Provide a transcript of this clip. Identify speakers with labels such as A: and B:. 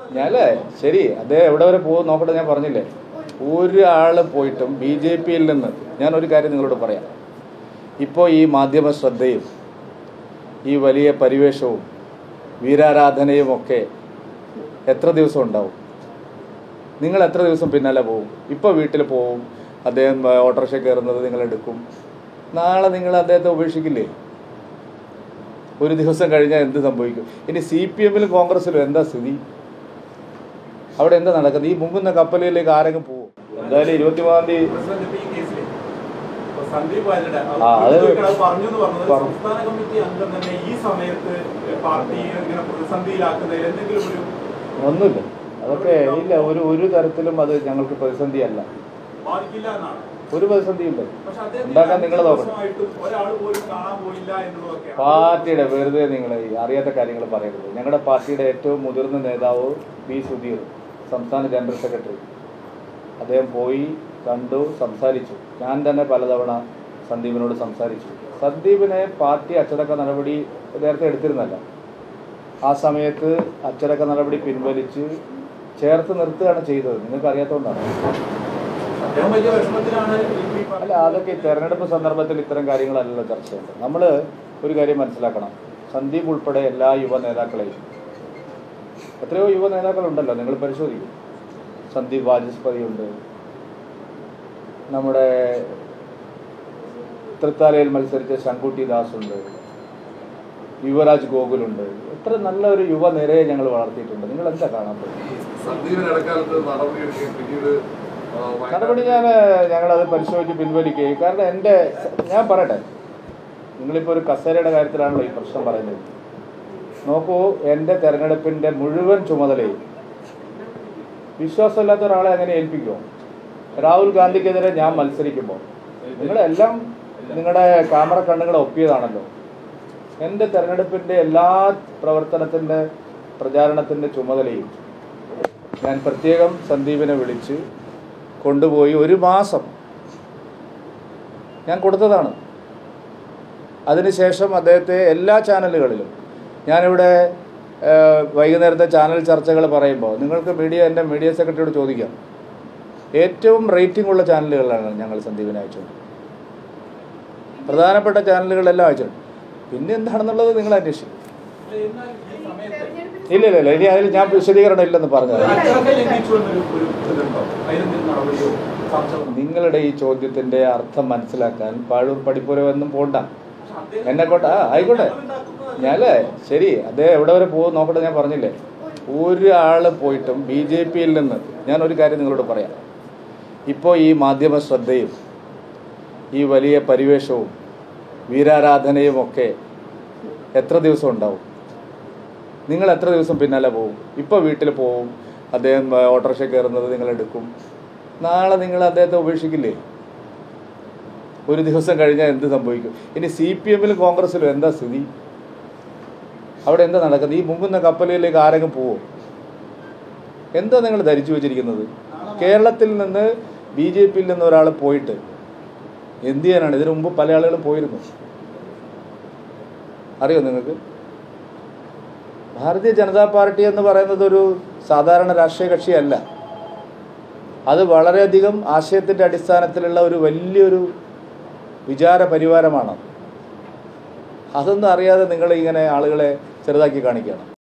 A: ഞാനല്ലേ ശരി അദ്ദേഹം എവിടെ വരെ പോകും നോക്കട്ടെ ഞാൻ പറഞ്ഞില്ലേ ഒരാൾ പോയിട്ടും ബി ജെ പിയിൽ നിന്ന് ഞാൻ ഒരു കാര്യം നിങ്ങളോട് പറയാം ഇപ്പോൾ ഈ മാധ്യമ ശ്രദ്ധയും ഈ വലിയ പരിവേഷവും വീരാരാധനയും ഒക്കെ എത്ര ദിവസം ഉണ്ടാവും നിങ്ങൾ എത്ര ദിവസം പിന്നാലെ പോവും ഇപ്പോൾ വീട്ടിൽ പോവും അദ്ദേഹം ഏഹ്, ഓട്ടോറിക്ഷ കയറുന്നത് നിങ്ങൾ എടുക്കും നാളെ നിങ്ങൾ അദ്ദേഹത്തെ ഉപേക്ഷിക്കില്ലേ ഒരു ദിവസം കഴിഞ്ഞാൽ എന്ത് സംഭവിക്കും ഇനി സി പി എമ്മിലും കോൺഗ്രസിലും എന്താ സ്ഥിതി അവിടെ എന്താ നടക്കുന്നത് ഈ മുങ്ങുന്ന കപ്പലിലേക്ക് ആരെങ്കിലും പോകും എന്തായാലും ഇരുപത്തിമൂന്നാം തീയതി
B: പ്രസിഡന്റ് ഇപ്പൊ ഈ കേസില് ഇപ്പൊ സന്ദീപ് വാര്യരുടെ അത്
A: ആ, അത്
B: ചോദിക്കണം, അത് പറഞ്ഞു എന്ന് പറഞ്ഞത്
A: പറഞ്ഞു.
B: സംസ്ഥാന കമ്മിറ്റി അംഗം തന്നെ ഈ സമയത്ത് പാർട്ടി ഇങ്ങനെ പ്രതിസന്ധിയിലാക്കുന്നതിൽ എന്തെങ്കിലും ഒരു
A: ഒന്നുമില്ല അതൊക്കെ ഇല്ല ഒരു ഒരു തരത്തിലും അത് ഞങ്ങൾക്ക് പ്രതിസന്ധിയല്ല
B: ബാധിക്കില്ല എന്നാണ്
A: ഒരു പ്രതിസന്ധിയില്ല
B: പക്ഷെ അദ്ദേഹം
A: ഉണ്ടാക്കാൻ നിങ്ങൾ നോക്കണം
B: ദിവസമായിട്ടും ഒരാൾ പോലും കാണാൻ പോയില്ല എന്നുള്ളതൊക്കെയാണ്
A: പാർട്ടിയുടെ വെറുതെ നിങ്ങൾ അറിയാത്ത കാര്യങ്ങൾ പറയരുത് ഞങ്ങളുടെ പാർട്ടിയുടെ ഏറ്റവും മുതിർന്ന നേതാവ് പി സുധീർ സംസ്ഥാന ജനറൽ സെക്രട്ടറി അദ്ദേഹം പോയി കണ്ടു സംസാരിച്ചു ഞാൻ തന്നെ പലതവണ സന്ദീപിനോട് സംസാരിച്ചു സന്ദീപിനെ പാർട്ടി അച്ചടക്ക നടപടി നേരത്തെ എടുത്തിരുന്നല്ല ആ സമയത്ത് അച്ചടക്ക നടപടി പിൻവലിച്ച് ചേർത്ത് നിർത്തുകയാണ് ചെയ്തത് നിങ്ങൾക്ക് അറിയാത്തതുകൊണ്ടാണ്
B: അദ്ദേഹം വലിയ വിഷമത്തിലാണ് ഈ പറഞ്ഞ-
A: അല്ല അതൊക്കെ ഈ തെരഞ്ഞെടുപ്പ് സന്ദർഭത്തിൽ ഇത്തരം കാര്യങ്ങളല്ലല്ലോ ചർച്ച ചെയ്യുന്നത് നമ്മൾ ഒരു കാര്യം മനസ്സിലാക്കണം സന്ദീപ് ഉൾപ്പെടെ എല്ലാ യുവ നേതാക്കളെയും എത്രയോ യുവ നേതാക്കളുണ്ടല്ലോ നിങ്ങൾ പരിശോധിക്കും സന്ദീപ് വാചസ്പതിയുണ്ട് നമ്മുടെ തൃത്താലയിൽ മത്സരിച്ച ശങ്കുട്ടി ദാസ് ഉണ്ട് യുവരാജ് ഗോകുലുണ്ട് എത്ര നല്ല ഒരു യുവനിരയെ ഞങ്ങൾ വളർത്തിയിട്ടുണ്ട് നിങ്ങൾ എന്താ കാണാൻ പറ്റും
C: ഈ സന്ദീപിന് ഇടക്കാലത്ത് നടപടിയെടുക്കുകയും പിന്നീട് ആ, വയനാട്ടിൽ
A: നടപടി ഞാൻ ഞങ്ങളത് പരിശോധിച്ച് പിൻവലിക്കുകയും കാരണം എൻ്റെ ഞാൻ പറയട്ടെ നിങ്ങളിപ്പോൾ ഒരു കസേരയുടെ കാര്യത്തിലാണല്ലോ ഈ പ്രശ്നം പറയുന്നത് നോക്കൂ എൻ്റെ തെരഞ്ഞെടുപ്പിൻ്റെ മുഴുവൻ ചുമതലയും വിശ്വാസമില്ലാത്ത ഒരാളെ അങ്ങനെ ഏൽപ്പിക്കുമോ രാഹുൽ ഗാന്ധിക്കെതിരെ ഞാൻ മത്സരിക്കുമ്പോൾ നിങ്ങളെല്ലാം നിങ്ങളുടെ ക്യാമറ കണ്ണുകളെ ഒപ്പിയതാണല്ലോ എൻ്റെ തെരഞ്ഞെടുപ്പിൻ്റെ എല്ലാ പ്രവർത്തനത്തിൻ്റെ പ്രചാരണത്തിൻ്റെ ചുമതലയും ഞാൻ പ്രത്യേകം സന്ദീപിനെ വിളിച്ച് കൊണ്ടുപോയി ഒരു മാസം ഞാൻ കൊടുത്തതാണ് അതിനുശേഷം അദ്ദേഹത്തെ എല്ലാ ചാനലുകളിലും ഞാനിവിടെ ഏഹ്, വൈകുന്നേരത്തെ ചാനൽ ചർച്ചകൾ പറയുമ്പോൾ നിങ്ങൾക്ക് മീഡിയ എൻ്റെ മീഡിയ സെക്രട്ടറിയോട് ചോദിക്കാം ഏറ്റവും റേറ്റിംഗ് ഉള്ള ചാനലുകളാണ് ഞങ്ങൾ സന്ദീപിനെ അയച്ചത് പ്രധാനപ്പെട്ട ചാനലുകളെല്ലാം അയച്ചിട്ടുണ്ട് പിന്നെ എന്താണെന്നുള്ളത് നിങ്ങൾ അന്വേഷിക്കും
B: എന്നാൽ ഈ സമയത്ത്
A: ഇല്ല ഇല്ല ഇല്ല ഇനി അതിൽ ഞാൻ വിശദീകരണം ഇല്ലെന്ന് പറഞ്ഞത്
B: അച്ചടക്കം ലംഘിച്ചു എന്നൊരു ഒരു ഇതുണ്ടോ അതിനെന്തെങ്കിലും നടപടിയോ ചർച്ച
A: നിങ്ങളുടെ ഈ ചോദ്യത്തിന്റെ അർത്ഥം മനസ്സിലാക്കാൻ പാഴൂർ പഠിപ്പുരവെന്നും പോണ്ട
B: പക്ഷെ അദ്ദേഹം
A: എന്നെ കൊണ്ട് ആ ആയിക്കോട്ടെ ഞാനല്ലേ ശരി അദ്ദേഹം എവിടെ വരെ പോകും നോക്കട്ടെ ഞാൻ പറഞ്ഞില്ലേ ഒരാൾ പോയിട്ടും ബി ജെ പിയിൽ നിന്ന് ഞാൻ ഒരു കാര്യം നിങ്ങളോട് പറയാം ഇപ്പോൾ ഈ മാധ്യമ ശ്രദ്ധയും ഈ വലിയ പരിവേഷവും വീരാരാധനയും ഒക്കെ എത്ര ദിവസം ഉണ്ടാവും നിങ്ങൾ എത്ര ദിവസം പിന്നാലെ പോവും ഇപ്പോൾ വീട്ടിൽ പോവും അദ്ദേഹം ഏഹ്, ഓട്ടോറിക്ഷ കയറുന്നത് നിങ്ങൾ എടുക്കും നാളെ നിങ്ങൾ അദ്ദേഹത്തെ ഉപേക്ഷിക്കില്ലേ ഒരു ദിവസം കഴിഞ്ഞാൽ എന്ത് സംഭവിക്കും ഇനി സി പി എമ്മിലും കോൺഗ്രസിലും എന്താ സ്ഥിതി അവിടെ എന്താ നടക്കുന്നത് ഈ മുങ്ങുന്ന കപ്പലിലേക്ക് ആരെങ്കിലും പോവും എന്താ നിങ്ങൾ ധരിച്ചു വെച്ചിരിക്കുന്നത് കേരളത്തിൽ നിന്ന് ബി ജെ പിയിൽ നിന്ന് ഒരാൾ പോയിട്ട് എന്ത് ചെയ്യാനാണ് ഇതിനു മുമ്പ് പല ആളുകളും പോയിരുന്നു അറിയോ നിങ്ങൾക്ക് ഭാരതീയ ജനതാ പാർട്ടി എന്ന് പറയുന്നത് ഒരു സാധാരണ രാഷ്ട്രീയ കക്ഷിയല്ല അത് വളരെയധികം ആശയത്തിൻ്റെ അടിസ്ഥാനത്തിലുള്ള ഒരു വലിയൊരു വിചാര പരിവാരമാണ് അതൊന്നും അറിയാതെ നിങ്ങൾ ഇങ്ങനെ ആളുകളെ ചെറുതാക്കി കാണിക്കുകയാണ്